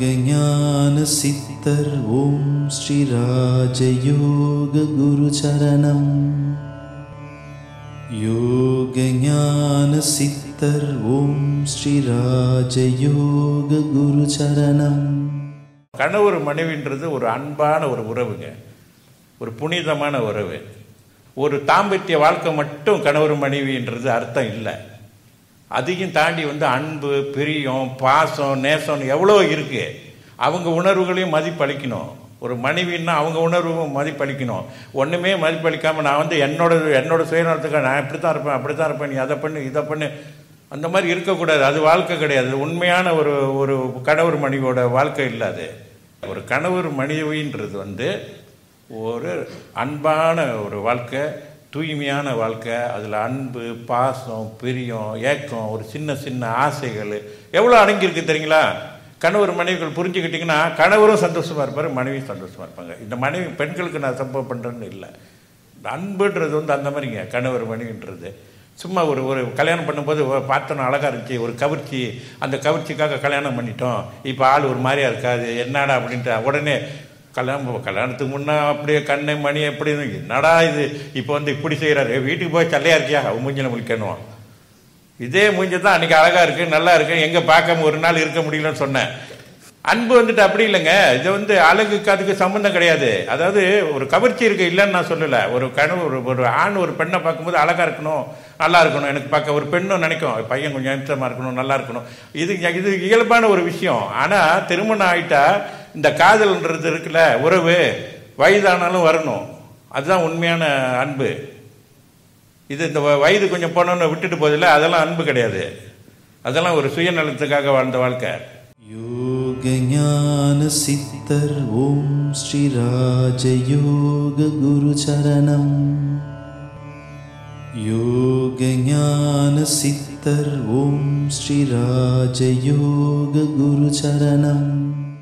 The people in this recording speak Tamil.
யோகஞான சித்தர் ஓம் ஸ்ரீ ராஜயோக குரு சரணம் யோகஞான சித்தர் ஓம் ஸ்ரீ ராஜயோக குரு சரணம் கணவர் மனைவின்றது ஒரு அன்பான ஒரு உறவுங்க ஒரு புனிதமான உறவு ஒரு தாம்பத்திய வாழ்க்கை மட்டும் கணவர் மனைவின்றது அர்த்தம் இல்லை அதையும் தாண்டி வந்து அன்பு பிரியம் பாசம் நேசம் எவ்வளோ இருக்கு அவங்க உணர்வுகளையும் மதிப்பளிக்கணும் ஒரு மனைவின்னா அவங்க உணர்வும் மதிப்பளிக்கணும் ஒன்றுமே மதிப்பளிக்காமல் நான் வந்து என்னோட என்னோட சுயநலத்துக்கு நான் இப்படி தான் இருப்பேன் அப்படி தான் இருப்பேன் நீ அதை பண்ணு இதை பண்ணு அந்த மாதிரி இருக்கக்கூடாது அது வாழ்க்கை கிடையாது உண்மையான ஒரு ஒரு கணவர் மனைவியோட வாழ்க்கை இல்லை அது ஒரு கணவர் மனைவின்றது வந்து ஒரு அன்பான ஒரு வாழ்க்கை தூய்மையான வாழ்க்கை அதில் அன்பு பாசம் பிரியம் ஏக்கம் ஒரு சின்ன சின்ன ஆசைகள் எவ்வளோ அடங்கியிருக்கு தெரியுங்களா கணவர் மனைவிகள் புரிஞ்சுக்கிட்டிங்கன்னா கணவரும் சந்தோஷமாக இருப்பார் மனைவியும் சந்தோஷமாக இருப்பாங்க இந்த மனைவி பெண்களுக்கு நான் சம்பவம் பண்ணுறேன்னு இல்லை அன்புன்றது வந்து அந்த மாதிரிங்க கணவர் மனைவின்றது சும்மா ஒரு ஒரு கல்யாணம் பண்ணும்போது ஒரு பார்த்தோன்னா அழகாக இருந்துச்சு ஒரு கவர்ச்சி அந்த கவர்ச்சிக்காக கல்யாணம் பண்ணிட்டோம் இப்போ ஆள் ஒரு மாதிரியா இருக்காது என்னடா அப்படின்ட்டு உடனே கல்யாணம் கல்யாணத்துக்கு முன்னே அப்படியே கண்ணை மணி எப்படி என்னடா இது இப்போ வந்து இப்படி செய்கிறாரு வீட்டுக்கு போய் சல்லையா இருக்கியா அவன் மூஞ்சில முழிக்கணும் இதே மூஞ்சி தான் அன்னைக்கு அழகா இருக்கு நல்லா இருக்கு எங்க பார்க்காம ஒரு நாள் இருக்க முடியலன்னு சொன்னேன் அன்பு வந்துட்டு அப்படி இல்லைங்க இது வந்து அழகுக்கு அதுக்கு சம்மந்தம் கிடையாது அதாவது ஒரு கவர்ச்சி இருக்கு இல்லைன்னு நான் சொல்லல ஒரு கனவு ஒரு ஒரு ஆண் ஒரு பெண்ணை பார்க்கும்போது அழகா இருக்கணும் நல்லா இருக்கணும் எனக்கு பார்க்க ஒரு பெண்ணும் நினைக்கும் பையன் கொஞ்சம் அம்சமா இருக்கணும் நல்லா இருக்கணும் இது இது இயல்பான ஒரு விஷயம் ஆனா திருமணம் ஆயிட்டா இந்த காதல்ன்றது இருக்குல்ல உறவு வயதானாலும் வரணும் அதுதான் உண்மையான அன்பு இது இந்த வ- வயது கொஞ்சம் போனோன்னு விட்டுட்டு போதில்ல அதெல்லாம் அன்பு கிடையாது அதெல்லாம் ஒரு சுயநலத்துக்காக வாழ்ந்த வாழ்க்கை யோகஞான சித்தர் ஓம் ஸ்ரீ ராஜயோக குரு சரணம் யோகஞான சித்தர் ஓம் ஸ்ரீ ராஜயோக குரு சரணம்